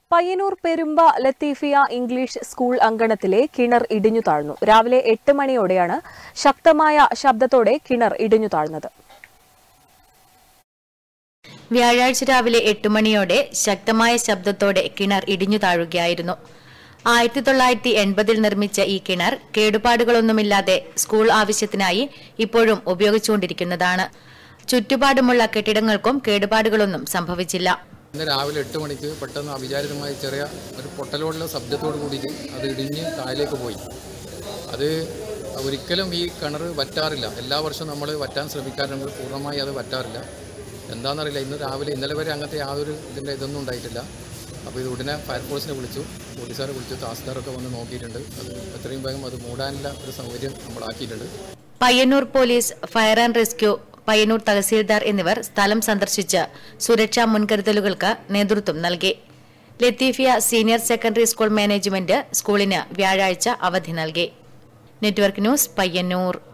Payyanur Perumba Latheefiya English school അങ്കണത്തിലെ കിണർ ഇടിഞ്ഞു താഴ്ന്നു രാവിലെ എട്ട് മണിയോടെയാണ് ശക്തമായ ശബ്ദത്തോടെ കിണർ ഇടിഞ്ഞു താഴ്ന്നത് വ്യാഴാഴ്ച രാവിലെ എട്ട് മണിയോടെ ശക്തമായ ശബ്ദത്തോടെ കിണർ ഇടിഞ്ഞു താഴുകയായിരുന്നു ആയിരത്തി തൊള്ളായിരത്തി എൺപതിൽ നിർമ്മിച്ച ഈ കിണർ കേടുപാടുകളൊന്നുമില്ലാതെ സ്കൂൾ ആവശ്യത്തിനായി ഇപ്പോഴും ഉപയോഗിച്ചുകൊണ്ടിരിക്കുന്നതാണ് ചുറ്റുപാടുമുള്ള കെട്ടിടങ്ങൾക്കും കേടുപാടുകളൊന്നും സംഭവിച്ചില്ല ഇന്ന് രാവിലെ എട്ട് മണിക്ക് പെട്ടെന്ന് അവിചാരിതമായ ചെറിയ ഒരു പൊട്ടലോടുള്ള ശബ്ദത്തോട് കൂടിയിട്ട് അത് ഇടിഞ്ഞ് താഴേക്ക് പോയി അത് ഒരിക്കലും ഈ കിണർ വറ്റാറില്ല എല്ലാ വർഷവും നമ്മൾ വറ്റാൻ ശ്രമിക്കാറുണ്ട് പൂർണ്ണമായി അത് വറ്റാറില്ല എന്താണെന്നറിയില്ല ഇന്ന് രാവിലെ ഇന്നലെ വരെ അങ്ങനത്തെ യാതൊരു ഇതിൻ്റെ ഇതൊന്നും ഉണ്ടായിട്ടില്ല അപ്പോൾ ഇത് ഉടനെ ഫയർഫോഴ്സിനെ വിളിച്ചു പോലീസുകാരെ വിളിച്ചു തഹസിൽദാരൊക്കെ വന്ന് നോക്കിയിട്ടുണ്ട് അത് എത്രയും വേഗം അത് മൂടാനുള്ള ഒരു സൗകര്യം നമ്മളാക്കിയിട്ടുണ്ട് Payyanur police fire and rescue Payyanur tahsildar എന്നിവർ സ്ഥലം സന്ദർശിച്ച് സുരക്ഷാ മുൻകരുതലുകൾക്ക് നേതൃത്വം നൽകി Latheefiya senior secondary school management സ്കൂളിന് വ്യാഴാഴ്ച അവധി നൽകി നെറ്റ്വർക്ക് ന്യൂസ് പയ്യന്നൂർ